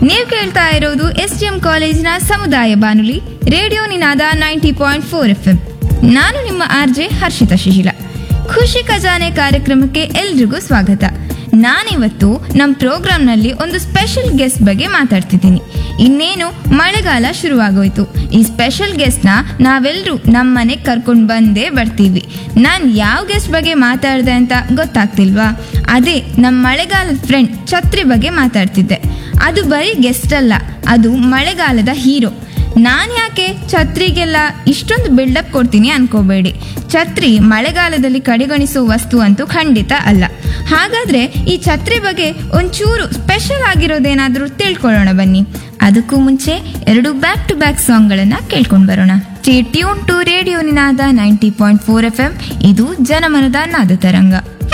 ನೀವು ಕೇಳ್ತಾ ಇರೋದು ಎಸ್ ಡಿ ಎಂ ಕಾಲೇಜಿನ ಸಮುದಾಯ ಬಾನುಲಿ radio Ninaada ninety point four F M ನಾನು ನಿಮ್ಮ ಆರ್ ಜೆ ಹರ್ಷಿತಾ ಶಿಶಿಲ ಖುಷಿ ಖಜಾನೆ ಕಾರ್ಯಕ್ರಮಕ್ಕೆ ಎಲ್ರಿಗೂ ಸ್ವಾಗತ ನಾನಿವತ್ತು ನಮ್ಮ ಪ್ರೋಗ್ರಾಂನಲ್ಲಿ ಒಂದು ಸ್ಪೆಷಲ್ ಗೆಸ್ಟ್ ಬಗ್ಗೆ ಮಾತಾಡ್ತಿದ್ದೀನಿ ಇನ್ನೇನು ಮಳೆಗಾಲ ಶುರುವಾಗೋಯ್ತು ಈ ಸ್ಪೆಷಲ್ ಗೆಸ್ಟ್ನ ನಾವೆಲ್ಲರೂ ನಮ್ಮ ಮನೆಗೆ ಕರ್ಕೊಂಡು ಬಂದೇ ಬರ್ತೀವಿ ನಾನು ಯಾವ ಗೆಸ್ಟ್ ಬಗ್ಗೆ ಮಾತಾಡಿದೆ ಅಂತ ಗೊತ್ತಾಗ್ತಿಲ್ವಾ ಅದೇ ನಮ್ಮ ಮಳೆಗಾಲದ ಫ್ರೆಂಡ್ ಛತ್ರಿ ಬಗ್ಗೆ ಮಾತಾಡ್ತಿದ್ದೆ ಅದು ಬರೀ ಗೆಸ್ಟ್ ಅಲ್ಲ ಅದು ಮಳೆಗಾಲದ ಹೀರೋ ನಾನು ಯಾಕೆ ಛತ್ರಿಗೆಲ್ಲ ಇಷ್ಟೊಂದು ಬಿಲ್ಡಪ್ ಕೊಡ್ತೀನಿ ಅನ್ಕೋಬೇಡಿ ಛತ್ರಿ ಮಳೆಗಾಲದಲ್ಲಿ ಕಡೆಗಣಿಸೋ ವಸ್ತು ಅಂತೂ ಖಂಡಿತ ಅಲ್ಲ ಹಾಗಾದ್ರೆ ಈ ಛತ್ರಿ ಬಗ್ಗೆ ಒಂಚೂರು ಸ್ಪೆಷಲ್ ಆಗಿರೋದೇನಾದ್ರೂ ತಿಳ್ಕೊಳ್ಳೋಣ ಬನ್ನಿ ಅದಕ್ಕೂ ಮುಂಚೆ ಎರಡು ಬ್ಯಾಕ್ ಟು ಬ್ಯಾಕ್ ಸಾಂಗ್ಗಳನ್ನ ಕೇಳ್ಕೊಂಡು ಬರೋಣ tune to radio Ninaada ninety point four F M ಇದು ಜನಮನದ ನಾದ ತರಂಗ